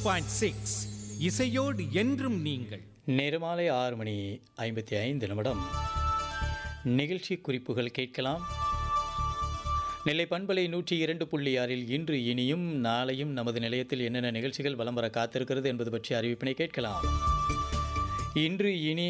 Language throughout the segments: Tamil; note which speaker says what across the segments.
Speaker 1: பாயிண்ட் சிக்ஸ் இசையோடு என்றும் நீங்கள்
Speaker 2: நேரமாலை ஆறு மணி ஐம்பத்தி ஐந்து நிமிடம் நிகழ்ச்சி குறிப்புகள் கேட்கலாம் நெல்லை பண்பலை நூற்றி இரண்டு புள்ளி ஆறில் இன்று இனியும் நாளையும் நமது நிலையத்தில் என்னென்ன நிகழ்ச்சிகள் வலம் வர காத்திருக்கிறது என்பது பற்றி அறிவிப்பினை கேட்கலாம் இன்று இனி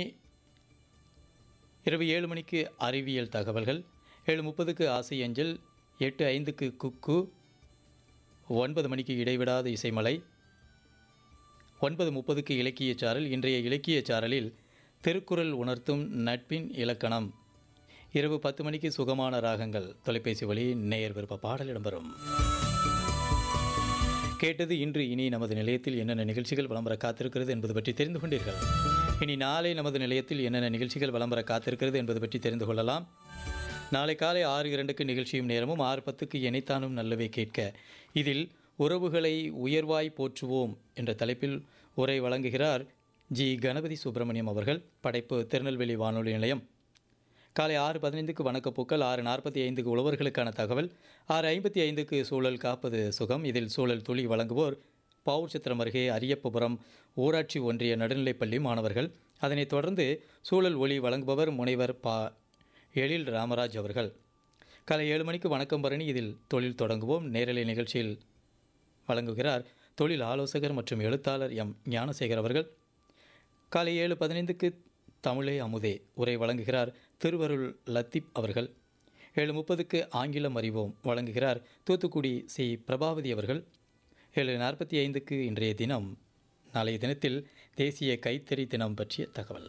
Speaker 2: இரவு ஏழு மணிக்கு அறிவியல் தகவல்கள் ஏழு முப்பதுக்கு ஆசை அஞ்சல் எட்டு ஐந்துக்கு குக்கு ஒன்பது மணிக்கு இடைவிடாத இசைமலை ஒன்பது முப்பதுக்கு இலக்கிய சாரல் இன்றைய இலக்கிய சாரலில் திருக்குறள் உணர்த்தும் நட்பின் இலக்கணம் இரவு பத்து மணிக்கு சுகமான ராகங்கள் தொலைபேசி வழி நேயர் விருப்ப பாடல் இடம்பெறும் கேட்டது இன்று இனி நமது நிலையத்தில் என்னென்ன நிகழ்ச்சிகள் விளம்பர காத்திருக்கிறது என்பது பற்றி தெரிந்து கொண்டீர்கள் இனி நாளை நமது நிலையத்தில் என்னென்ன நிகழ்ச்சிகள் விளம்பர காத்திருக்கிறது என்பது பற்றி தெரிந்து கொள்ளலாம் நாளை காலை ஆறு இரண்டுக்கு நிகழ்ச்சியும் நேரமும் ஆறு பத்துக்கு இணைத்தானும் நல்லவை கேட்க இதில் உறவுகளை உயர்வாய் போற்றுவோம் என்ற தலைப்பில் உரை வழங்குகிறார் ஜி கணபதி சுப்பிரமணியம் அவர்கள் படைப்பு திருநெல்வேலி வானொலி நிலையம் காலை ஆறு பதினைந்துக்கு வணக்கப்பூக்கள் ஆறு நாற்பத்தி ஐந்துக்கு உழவர்களுக்கான தகவல் ஆறு ஐம்பத்தி ஐந்துக்கு சூழல் காப்பது சுகம் இதில் சூழல் துளி வழங்குவோர் பாவூர் சித்திரம் அருகே அரியப்புபுரம் ஊராட்சி ஒன்றிய நடுநிலைப்பள்ளி மாணவர்கள் அதனைத் தொடர்ந்து சூழல் ஒளி வழங்குபவர் முனைவர் பா எழில் ராமராஜ் அவர்கள் காலை ஏழு மணிக்கு வணக்கம் பரணி இதில் தொழில் தொடங்குவோம் நேரலை நிகழ்ச்சியில் வழங்குகிறார் தொழில் ஆலோசகர் மற்றும் எழுத்தாளர் எம் ஞானசேகர் அவர்கள் காலை ஏழு பதினைந்துக்கு தமிழே அமுதே உரை வழங்குகிறார் திருவருள் லத்தீப் அவர்கள் ஏழு முப்பதுக்கு ஆங்கிலம் அறிவோம் வழங்குகிறார் தூத்துக்குடி சி பிரபாவதி அவர்கள் ஏழு நாற்பத்தி ஐந்துக்கு இன்றைய தினம் நாளைய தினத்தில் தேசிய கைத்தறி தினம் பற்றிய தகவல்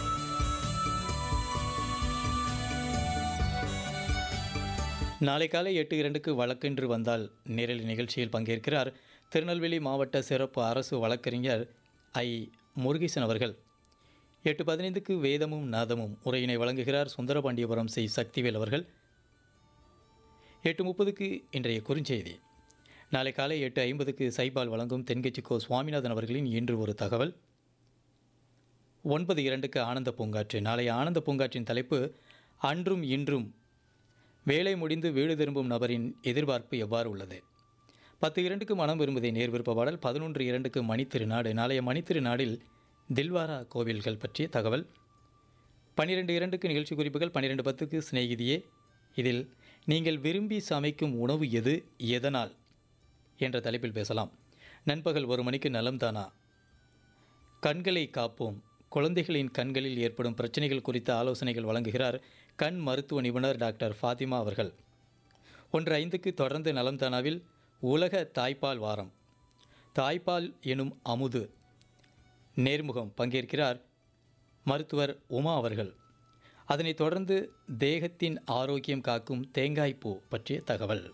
Speaker 2: நாளை காலை எட்டு இரண்டுக்கு வழக்கென்று வந்தால் நேரலை நிகழ்ச்சியில் பங்கேற்கிறார் திருநெல்வேலி மாவட்ட சிறப்பு அரசு வழக்கறிஞர் ஐ முருகேசன் அவர்கள் எட்டு பதினைந்துக்கு வேதமும் நாதமும் உரையினை வழங்குகிறார் சுந்தரபாண்டியபுரம் சி சக்திவேல் அவர்கள் எட்டு முப்பதுக்கு இன்றைய குறுஞ்செய்தி நாளை காலை எட்டு ஐம்பதுக்கு சைபால் வழங்கும் தென்கட்சிக்கோ சுவாமிநாதன் அவர்களின் இன்று ஒரு தகவல் ஒன்பது இரண்டுக்கு ஆனந்த பூங்காற்று நாளை ஆனந்த பூங்காற்றின் தலைப்பு அன்றும் இன்றும் வேலை முடிந்து வீடு திரும்பும் நபரின் எதிர்பார்ப்பு எவ்வாறு உள்ளது பத்து இரண்டுக்கு மனம் விரும்புதை நேர் விருப்ப பாடல் பதினொன்று இரண்டுக்கு மணித்திருநாடு நாளைய மணித்திருநாடில் தில்வாரா கோவில்கள் பற்றிய தகவல் பன்னிரெண்டு இரண்டுக்கு நிகழ்ச்சி குறிப்புகள் பன்னிரெண்டு பத்துக்கு சிநேகிதியே இதில் நீங்கள் விரும்பி சமைக்கும் உணவு எது எதனால் என்ற தலைப்பில் பேசலாம் நண்பகல் ஒரு மணிக்கு நலம் தானா கண்களை காப்போம் குழந்தைகளின் கண்களில் ஏற்படும் பிரச்சனைகள் குறித்த ஆலோசனைகள் வழங்குகிறார் கண் மருத்துவ நிபுணர் டாக்டர் ஃபாத்திமா அவர்கள் ஒன்று ஐந்துக்கு தொடர்ந்து நலம் தானாவில் உலக தாய்ப்பால் வாரம் தாய்ப்பால் எனும் அமுது நேர்முகம் பங்கேற்கிறார் மருத்துவர் உமா அவர்கள் அதனைத் தொடர்ந்து தேகத்தின் ஆரோக்கியம் காக்கும் தேங்காய்ப்பூ பற்றிய தகவல்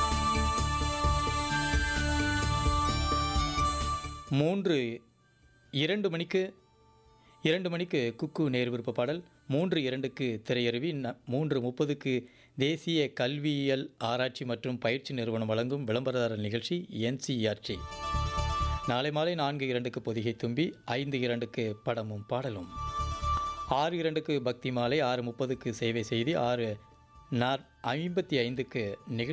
Speaker 2: மூன்று இரண்டு மணிக்கு இரண்டு மணிக்கு குக்கு நேர் விருப்ப பாடல் மூன்று இரண்டுக்கு திரையருவி ந- மூன்று முப்பதுக்கு தேசிய கல்வியியல் ஆராய்ச்சி மற்றும் பயிற்சி நிறுவனம் வழங்கும் விளம்பரதாரர் நிகழ்ச்சி என்சிஆர்டி நாளை மாலை நான்கு இரண்டுக்கு பொதிகை தும்பி ஐந்து இரண்டுக்கு படமும் பாடலும் ஆறு இரண்டுக்கு பக்தி மாலை ஆறு முப்பதுக்கு சேவை செய்தி ஆறு நாற் ஐம்பத்தி ஐந்துக்கு நிகழ்ச்சி